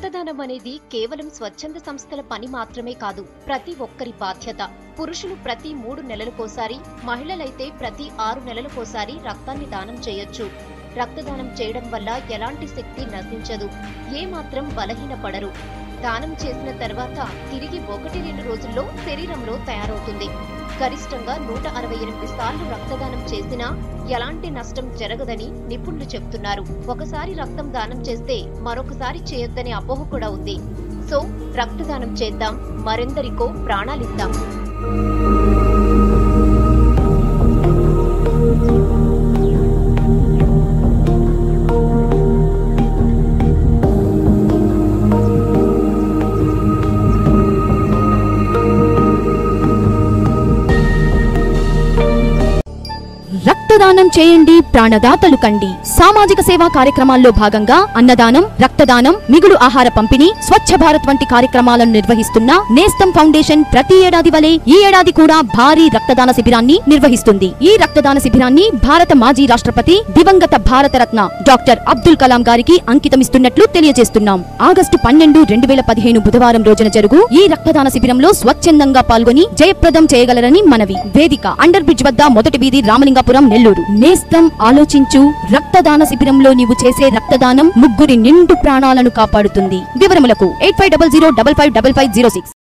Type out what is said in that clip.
రక్తదానం అనేది కేవలం స్వచ్ఛంద సంస్థల పని మాత్రమే కాదు ప్రతి ఒక్కరి బాధ్యత పురుషులు ప్రతి మూడు నెలలకోసారి మహిళలైతే ప్రతి ఆరు నెలలకోసారి రక్తాన్ని దానం చేయొచ్చు రక్తదానం చేయడం వల్ల ఎలాంటి శక్తి నశించదు ఏమాత్రం బలహీనపడరు దానం చేసిన తర్వాత తిరిగి ఒకటి రెండు రోజుల్లో శరీరంలో తయారవుతుంది గరిష్టంగా నూట అరవై ఎనిమిది సార్లు రక్తదానం చేసినా ఎలాంటి నష్టం జరగదని నిపుణులు చెబుతున్నారు ఒకసారి రక్తం దానం చేస్తే మరొకసారి చేయొద్దనే అపోహ కూడా ఉంది సో రక్తదానం చేద్దాం మరెందరికో ప్రాణాలిద్దాం రక్తదానం చేయండి ప్రాణదాతలు కండి సామాజిక సేవా కార్యక్రమాల్లో భాగంగా అన్నదానం రక్తదానం మిగులు ఆహార పంపిణీ స్వచ్ఛ భారత్ వంటి కార్యక్రమాలను నిర్వహిస్తున్న నేస్తం ఫౌండేషన్ ప్రతి ఏడాది వలె ఈ ఏడాది కూడా భారీ రక్తదాన శిబిరాన్ని నిర్వహిస్తుంది ఈ రక్తదాన శిబిరాన్ని భారత మాజీ రాష్ట్రపతి దివంగత భారతరత్న డాక్టర్ అబ్దుల్ కలాం గారికి అంకితమిస్తున్నట్లు తెలియజేస్తున్నాం ఆగస్టు పన్నెండు రెండు వేల పదిహేను బుధవారం రోజున జరుగు ఈ రక్తదాన శిబిరంలో స్వచ్ఛందంగా పాల్గొని జయప్రదం చేయగలరని మనవి వేదిక అండర్ బ్రిడ్జ్ వద్ద మొదటి వీధి రామలింగాపురం నెల్లూరు నేస్తం ఆలోచించు రక్తదాన శిబిరంలో నీవు చేసే రక్తదానం ముగ్గురి నిండు ప్రాణాలను కాపాడుతుంది వివరములకు eight five double zero double five double five zero six